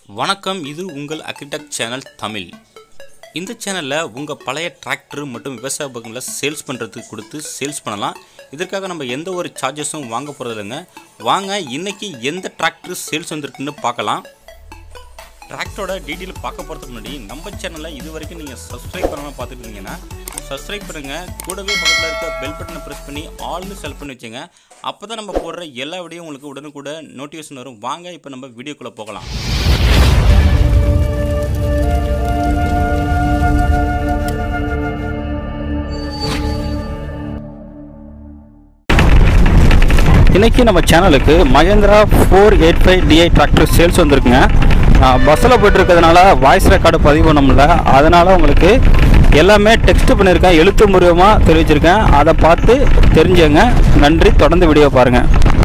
வணக்கம் இது உங்கள் அக்ரிடெக் சேனல் தமிழ் இந்த சேனலில் உங்கள் பழைய டிராக்டர் மற்றும் விவசாய உபகரணங்களை சேல்ஸ் பண்ணுறதுக்கு கொடுத்து சேல்ஸ் பண்ணலாம் இதற்காக நம்ம எந்த ஒரு சார்ஜஸும் வாங்க போகிறது இல்லைங்க வாங்க இன்னைக்கு எந்த டிராக்டர் சேல்ஸ் வந்திருக்குன்னு பார்க்கலாம் டிராக்டரோட டீட்டெயில் பார்க்க போகிறதுக்கு முன்னாடி நம்ம சேனலை இது வரைக்கும் நீங்கள் சப்ஸ்கிரைப் பண்ணாமல் பார்த்துட்டு இருந்தீங்கன்னா சப்ஸ்கிரைப் பண்ணுங்கள் கூடவே பக்கத்தில் இருக்க பெல் பட்டனை ப்ரெஸ் பண்ணி ஆல்னு செலக்ட் பண்ணி வச்சுங்க அப்போ தான் நம்ம போடுற எல்லா வீடியோ உங்களுக்கு உடனுக்குட நோட்டிஃபிகேஷன் வரும் வாங்க இப்போ நம்ம வீடியோக்குள்ளே போகலாம் இன்னைக்கு நம்ம சேனலுக்கு Mahindra four eight five DI tractor sales வந்திருக்குங்க பஸ்ஸில் போயிட்டு இருக்கிறதுனால வாய்ஸ் ரெக்கார்டு பதிவு பண்ண முடியல அதனால் உங்களுக்கு எல்லாமே டெக்ஸ்ட் பண்ணியிருக்கேன் எழுத்து மூலியமாக தெரிவிச்சிருக்கேன் அதை பார்த்து தெரிஞ்சுங்க நன்றி தொடர்ந்து வீடியோ பாருங்கள்